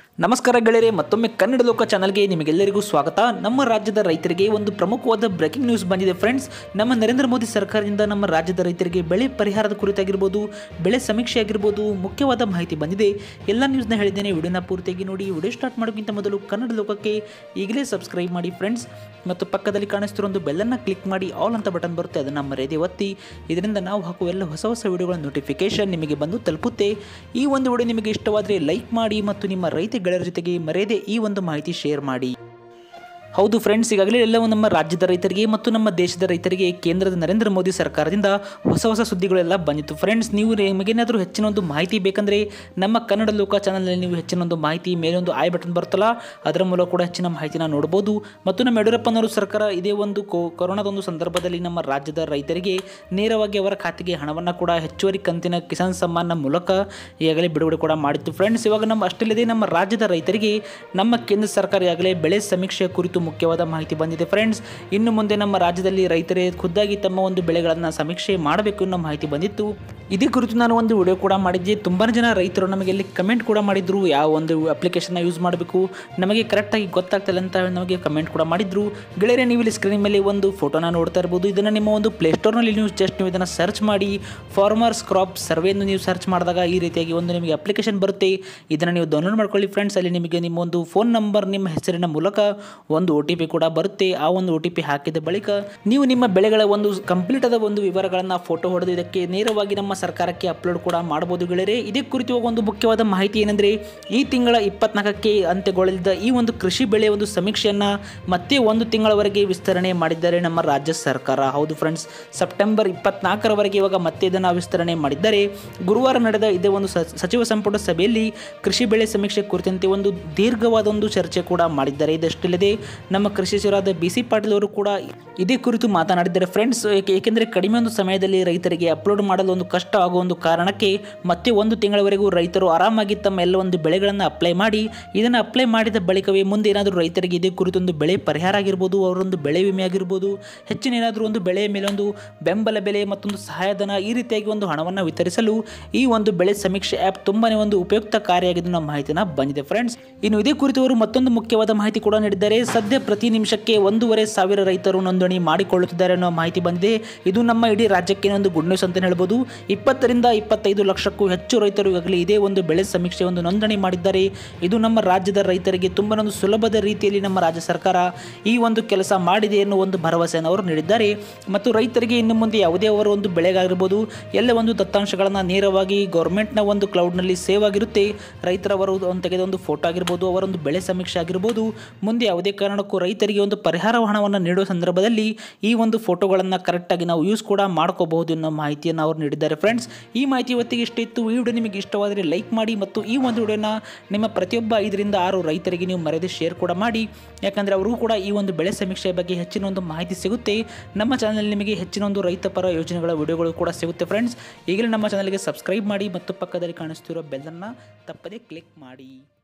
ನಮಸ್ಕಾರ ಗೆಳೆಯರೆ ಮತ್ತೊಮ್ಮೆ ಕನ್ನಡ ಲೋಕ ಚಾನಲ್ಗೆ ನಿಮಗೆಲ್ಲರಿಗೂ ಸ್ವಾಗತ ನಮ್ಮ ರಾಜ್ಯದ ರೈತರಿಗೆ ಒಂದು ಪ್ರಮುಖವಾದ ಬ್ರೇಕಿಂಗ್ ನ್ಯೂಸ್ ಬಂದಿದೆ ಫ್ರೆಂಡ್ಸ್ ನಮ್ಮ ನರೇಂದ್ರ ಮೋದಿ ಸರ್ಕಾರದಿಂದ ನಮ್ಮ ರಾಜ್ಯದ ರೈತರಿಗೆ ಬೆಳೆ ಪರಿಹಾರದ ಕುರಿತಾಗಿರ್ಬೋದು ಬೆಳೆ ಸಮೀಕ್ಷೆ ಆಗಿರ್ಬೋದು ಮುಖ್ಯವಾದ ಮಾಹಿತಿ ಬಂದಿದೆ ಎಲ್ಲ ನ್ಯೂಸ್ನ ಹೇಳಿದ್ದೇನೆ ವಿಡಿಯೋನ ಪೂರ್ತಿಯಾಗಿ ನೋಡಿ ವಿಡಿಯೋ ಸ್ಟಾರ್ಟ್ ಮಾಡೋಕ್ಕಿಂತ ಮೊದಲು ಕನ್ನಡ ಲೋಕಕ್ಕೆ ಈಗಲೇ ಸಬ್ಸ್ಕ್ರೈಬ್ ಮಾಡಿ ಫ್ರೆಂಡ್ಸ್ ಮತ್ತು ಪಕ್ಕದಲ್ಲಿ ಕಾಣಿಸ್ತಿರೋ ಒಂದು ಬೆಲ್ಲನ್ನು ಕ್ಲಿಕ್ ಮಾಡಿ ಆಲ್ ಅಂತ ಬಟನ್ ಬರುತ್ತೆ ಅದನ್ನು ಮರೆಯದೆ ಒತ್ತಿ ಇದರಿಂದ ನಾವು ಹಾಕುವ ಎಲ್ಲ ಹೊಸ ಹೊಸ ವಿಡಿಯೋಗಳ ನೋಟಿಫಿಕೇಶನ್ ನಿಮಗೆ ಬಂದು ತಲುಪುತ್ತೆ ಈ ಒಂದು ವಿಡಿಯೋ ನಿಮಗೆ ಇಷ್ಟವಾದರೆ ಲೈಕ್ ಮಾಡಿ ಮತ್ತು ನಿಮ್ಮ ರೈತ ಗೆಳೆಯರ ಜೊತೆಗೆ ಮರೆಯದೆ ಈ ಒಂದು ಮಾಹಿತಿ ಶೇರ್ ಮಾಡಿ ಹೌದು ಫ್ರೆಂಡ್ಸ್ ಈಗಾಗಲೇ ಎಲ್ಲವೂ ನಮ್ಮ ರಾಜ್ಯದ ರೈತರಿಗೆ ಮತ್ತು ನಮ್ಮ ದೇಶದ ರೈತರಿಗೆ ಕೇಂದ್ರದ ನರೇಂದ್ರ ಮೋದಿ ಸರ್ಕಾರದಿಂದ ಹೊಸ ಹೊಸ ಸುದ್ದಿಗಳೆಲ್ಲ ಬಂದಿತ್ತು ಫ್ರೆಂಡ್ಸ್ ನೀವು ನಿಮಗೇನಾದರೂ ಹೆಚ್ಚಿನ ಒಂದು ಮಾಹಿತಿ ಬೇಕಂದರೆ ನಮ್ಮ ಕನ್ನಡ ಲೋಕ ಚಾನಲ್ನಲ್ಲಿ ನೀವು ಹೆಚ್ಚಿನ ಒಂದು ಮಾಹಿತಿ ಮೇಲೊಂದು ಐ ಬಟನ್ ಬರುತ್ತಲ್ಲ ಅದರ ಮೂಲಕ ಕೂಡ ಹೆಚ್ಚಿನ ಮಾಹಿತಿನ ನೋಡ್ಬೋದು ಮತ್ತು ನಮ್ಮ ಯಡಿಯೂರಪ್ಪನವರು ಸರ್ಕಾರ ಇದೇ ಒಂದು ಕೊ ಕೊರೋನಾದ ಒಂದು ಸಂದರ್ಭದಲ್ಲಿ ನಮ್ಮ ರಾಜ್ಯದ ರೈತರಿಗೆ ನೇರವಾಗಿ ಅವರ ಖಾತೆಗೆ ಹಣವನ್ನು ಕೂಡ ಹೆಚ್ಚುವರಿ ಕಂತಿನ ಕಿಸಾನ್ ಸಮ್ಮಾನ್ನ ಮೂಲಕ ಈಗಾಗಲೇ ಬಿಡುಗಡೆ ಕೂಡ ಮಾಡಿತ್ತು ಫ್ರೆಂಡ್ಸ್ ಇವಾಗ ನಮ್ಮ ಅಷ್ಟಲ್ಲದೆ ನಮ್ಮ ರಾಜ್ಯದ ರೈತರಿಗೆ ನಮ್ಮ ಕೇಂದ್ರ ಸರ್ಕಾರ ಈಗಾಗಲೇ ಬೆಳೆ ಸಮೀಕ್ಷೆಯ ಕುರಿತು ಮುಖ್ಯವಾದ ಮಾಹಿತಿ ಬಂದಿದೆ ಫ್ರೆಂಡ್ಸ್ ಇನ್ನು ಮುಂದೆ ನಮ್ಮ ರಾಜ್ಯದಲ್ಲಿ ರೈತರೇ ಖುದ್ದಾಗಿ ತಮ್ಮ ಒಂದು ಬೆಳೆಗಳನ್ನು ಸಮೀಕ್ಷೆ ಮಾಡಬೇಕು ಅನ್ನೋ ಮಾಹಿತಿ ಬಂದಿತ್ತು ಇದೇ ಕುರಿತು ನಾನು ಒಂದು ವಿಡಿಯೋ ಕೂಡ ಮಾಡಿದ್ದೆ ತುಂಬಾ ಜನ ರೈತರು ನಮಗೆ ಇಲ್ಲಿ ಕಮೆಂಟ್ ಕೂಡ ಮಾಡಿದ್ರು ಯಾವ ಒಂದು ಅಪ್ಲಿಕೇಶನ್ನ ಯೂಸ್ ಮಾಡಬೇಕು ನಮಗೆ ಕರೆಕ್ಟಾಗಿ ಗೊತ್ತಾಗ್ತಿಲ್ಲ ಅಂತ ಹೇಳಿ ನಮಗೆ ಕಮೆಂಟ್ ಕೂಡ ಮಾಡಿದ್ರು ಗೆಳೆಯರೆ ನೀವು ಇಲ್ಲಿ ಸ್ಕ್ರೀನ್ ಮೇಲೆ ಒಂದು ಫೋಟೋನ ನೋಡ್ತಾ ಇರ್ಬೋದು ಇದನ್ನು ನಿಮ್ಮ ಒಂದು ಪ್ಲೇಸ್ಟೋರ್ನಲ್ಲಿ ನೀವು ಜಸ್ಟ್ ನೀವು ಇದನ್ನು ಸರ್ಚ್ ಮಾಡಿ ಫಾರ್ಮರ್ಸ್ ಕ್ರಾಪ್ ಸರ್ವೆಯನ್ನು ನೀವು ಸರ್ಚ್ ಮಾಡಿದಾಗ ಈ ರೀತಿಯಾಗಿ ಒಂದು ನಿಮಗೆ ಅಪ್ಲಿಕೇಶನ್ ಬರುತ್ತೆ ಇದನ್ನು ನೀವು ಡೌನ್ಲೋಡ್ ಮಾಡ್ಕೊಳ್ಳಿ ಫ್ರೆಂಡ್ಸ್ ಅಲ್ಲಿ ನಿಮಗೆ ನಿಮ್ಮ ಒಂದು ಫೋನ್ ನಂಬರ್ ನಿಮ್ಮ ಹೆಸರಿನ ಮೂಲಕ ಒಂದು ಒ ಟಿ ಪಿ ಕೂಡ ಬರುತ್ತೆ ಆ ಒಂದು ಒ ಟಿ ಪಿ ಹಾಕಿದ ಬಳಿಕ ನೀವು ನಿಮ್ಮ ಬೆಳೆಗಳ ಒಂದು ಕಂಪ್ಲೀಟ್ ಆದ ಒಂದು ವಿವರಗಳನ್ನು ಫೋಟೋ ಹೊಡೆದು ಇದಕ್ಕೆ ನೇರವಾಗಿ ನಮ್ಮ ಸರ್ಕಾರಕ್ಕೆ ಅಪ್ಲೋಡ್ ಕೂಡ ಮಾಡಬಹುದು ಗೆಳೆಯರೆ ಇದೇ ಕುರಿತು ಒಂದು ಮುಖ್ಯವಾದ ಮಾಹಿತಿ ಏನಂದರೆ ಈ ತಿಂಗಳ ಇಪ್ಪತ್ನಾಲ್ಕಕ್ಕೆ ಅಂತ್ಯಗೊಳ್ಳಲಿದ್ದ ಈ ಒಂದು ಕೃಷಿ ಬೆಳೆ ಒಂದು ಸಮೀಕ್ಷೆಯನ್ನು ಮತ್ತೆ ಒಂದು ತಿಂಗಳವರೆಗೆ ವಿಸ್ತರಣೆ ಮಾಡಿದ್ದಾರೆ ನಮ್ಮ ರಾಜ್ಯ ಸರ್ಕಾರ ಹೌದು ಫ್ರೆಂಡ್ಸ್ ಸೆಪ್ಟೆಂಬರ್ ಇಪ್ಪತ್ನಾಲ್ಕರವರೆಗೆ ಇವಾಗ ಮತ್ತೆ ಇದನ್ನು ವಿಸ್ತರಣೆ ಮಾಡಿದ್ದಾರೆ ಗುರುವಾರ ನಡೆದ ಇದೇ ಒಂದು ಸ- ಸಚಿವ ಸಂಪುಟ ಸಭೆಯಲ್ಲಿ ಕೃಷಿ ಬೆಳೆ ಸಮೀಕ್ಷೆ ಕುರಿತಂತೆ ಒಂದು ದೀರ್ಘವಾದ ಒಂದು ಚರ್ಚೆ ಕೂಡ ಮಾಡಿದ್ದಾರೆ ಇದಷ್ಟಲ್ಲದೆ ನಮ್ಮ ಕೃಷಿ ಸಚಿವರಾದ ಬಿ ಸಿ ಪಾಟೀಲ್ ಅವರು ಕೂಡ ಇದೇ ಕುರಿತು ಮಾತನಾಡಿದ್ದಾರೆ ಫ್ರೆಂಡ್ಸ್ ಏಕೆ ಏಕೆಂದರೆ ಕಡಿಮೆ ಒಂದು ಸಮಯದಲ್ಲಿ ರೈತರಿಗೆ ಅಪ್ಲೋಡ್ ಮಾಡಲು ಒಂದು ಕಷ್ಟ ಆಗುವ ಒಂದು ಕಾರಣಕ್ಕೆ ಮತ್ತೆ ಒಂದು ತಿಂಗಳವರೆಗೂ ರೈತರು ಆರಾಮಾಗಿ ತಮ್ಮ ಎಲ್ಲ ಒಂದು ಬೆಳೆಗಳನ್ನು ಅಪ್ಲೈ ಮಾಡಿ ಇದನ್ನು ಅಪ್ಲೈ ಮಾಡಿದ ಬಳಿಕವೇ ಮುಂದೆ ಏನಾದರೂ ರೈತರಿಗೆ ಇದೇ ಕುರಿತೊಂದು ಬೆಳೆ ಪರಿಹಾರ ಆಗಿರ್ಬೋದು ಅವರೊಂದು ಬೆಳೆ ವಿಮೆ ಆಗಿರ್ಬೋದು ಹೆಚ್ಚಿನ ಏನಾದರೂ ಒಂದು ಬೆಳೆಯ ಮೇಲೆ ಒಂದು ಬೆಂಬಲ ಬೆಲೆ ಮತ್ತೊಂದು ಸಹಾಯಧನ ಈ ರೀತಿಯಾಗಿ ಒಂದು ಹಣವನ್ನು ವಿತರಿಸಲು ಈ ಒಂದು ಬೆಳೆ ಸಮೀಕ್ಷೆ ಆ್ಯಪ್ ತುಂಬಾನೇ ಒಂದು ಉಪಯುಕ್ತಕಾರಿಯಾಗಿದೆ ನಮ್ಮ ಮಾಹಿತಿನ ಬಂದಿದೆ ಫ್ರೆಂಡ್ಸ್ ಇನ್ನು ಇದೇ ಕುರಿತು ಅವರು ಮತ್ತೊಂದು ಮುಖ್ಯವಾದ ಮಾಹಿತಿ ಕೂಡ ನೀಡಿದ್ದಾರೆ ಸದ್ಯ ಪ್ರತಿ ನಿಮಿಷಕ್ಕೆ ಒಂದೂವರೆ ಸಾವಿರ ರೈತರು ನೋಂದಣಿ ಮಾಡಿಕೊಳ್ಳುತ್ತಿದ್ದಾರೆ ಅನ್ನೋ ಮಾಹಿತಿ ಬಂದಿದೆ ಇದು ನಮ್ಮ ಇಡೀ ರಾಜ್ಯಕ್ಕೆ ಒಂದು ಗುಡ್ ನ್ಯೂಸ್ ಅಂತ ಹೇಳ್ಬೋದು ಇಪ್ಪತ್ತರಿಂದ ಇಪ್ಪತ್ತೈದು ಲಕ್ಷಕ್ಕೂ ಹೆಚ್ಚು ರೈತರು ಈಗಾಗಲೇ ಇದೇ ಒಂದು ಬೆಳೆ ಸಮೀಕ್ಷೆ ಒಂದು ನೋಂದಣಿ ಮಾಡಿದ್ದಾರೆ ಇದು ನಮ್ಮ ರಾಜ್ಯದ ರೈತರಿಗೆ ತುಂಬಾ ಒಂದು ಸುಲಭದ ರೀತಿಯಲ್ಲಿ ನಮ್ಮ ರಾಜ್ಯ ಸರ್ಕಾರ ಈ ಒಂದು ಕೆಲಸ ಮಾಡಿದೆ ಎನ್ನುವ ಒಂದು ಭರವಸೆಯನ್ನು ಅವರು ನೀಡಿದ್ದಾರೆ ಮತ್ತು ರೈತರಿಗೆ ಇನ್ನು ಮುಂದೆ ಯಾವುದೇ ಅವರ ಒಂದು ಬೆಳೆಗಾಗಿರ್ಬೋದು ಎಲ್ಲ ಒಂದು ದತ್ತಾಂಶಗಳನ್ನು ನೇರವಾಗಿ ಗೌರ್ಮೆಂಟ್ನ ಒಂದು ಕ್ಲೌಡ್ನಲ್ಲಿ ಸೇವ್ ಆಗಿರುತ್ತೆ ರೈತರವರು ಒಂದು ತೆಗೆದ ಒಂದು ಫೋಟೋ ಆಗಿರ್ಬೋದು ಅವರೊಂದು ಬೆಳೆ ಸಮೀಕ್ಷೆ ಆಗಿರ್ಬೋದು ಮುಂದೆ ಯಾವುದೇ ಕಾರಣಕ್ಕೂ ರೈತರಿಗೆ ಒಂದು ಪರಿಹಾರ ಹಣವನ್ನು ನೀಡುವ ಸಂದರ್ಭದಲ್ಲಿ ಈ ಒಂದು ಫೋಟೋಗಳನ್ನು ಕರೆಕ್ಟಾಗಿ ನಾವು ಯೂಸ್ ಕೂಡ ಮಾಡ್ಕೋಬಹುದು ಅನ್ನೋ ಮಾಹಿತಿಯನ್ನು ಅವರು ನೀಡಿದ್ದಾರೆ ಫ್ರೆಂಡ್ಸ್ ಈ ಮಾಹಿತಿ ಇವತ್ತಿಗೆ ಇಷ್ಟ ಇತ್ತು ಈ ವಿಡಿಯೋ ನಿಮಗೆ ಇಷ್ಟವಾದರೆ ಲೈಕ್ ಮಾಡಿ ಮತ್ತು ಈ ಒಂದು ವಿಡಿಯೋನ ನಿಮ್ಮ ಪ್ರತಿಯೊಬ್ಬ ಐದರಿಂದ ಆರು ರೈತರಿಗೆ ನೀವು ಮರೆಯದೆ ಶೇರ್ ಕೂಡ ಮಾಡಿ ಯಾಕಂದರೆ ಅವರಿಗೂ ಕೂಡ ಈ ಒಂದು ಬೆಳೆ ಸಮೀಕ್ಷೆಯ ಬಗ್ಗೆ ಹೆಚ್ಚಿನ ಒಂದು ಮಾಹಿತಿ ಸಿಗುತ್ತೆ ನಮ್ಮ ಚಾನಲ್ ನಿಮಗೆ ಹೆಚ್ಚಿನ ಒಂದು ರೈತಪರ ಯೋಜನೆಗಳ ವಿಡಿಯೋಗಳು ಕೂಡ ಸಿಗುತ್ತೆ ಫ್ರೆಂಡ್ಸ್ ಈಗಲೇ ನಮ್ಮ ಚಾನಲ್ಗೆ ಸಬ್ಸ್ಕ್ರೈಬ್ ಮಾಡಿ ಮತ್ತು ಪಕ್ಕದಲ್ಲಿ ಕಾಣಿಸ್ತಿರೋ ಬೆಲ್ಲನ್ನು ತಪ್ಪದೇ ಕ್ಲಿಕ್ ಮಾಡಿ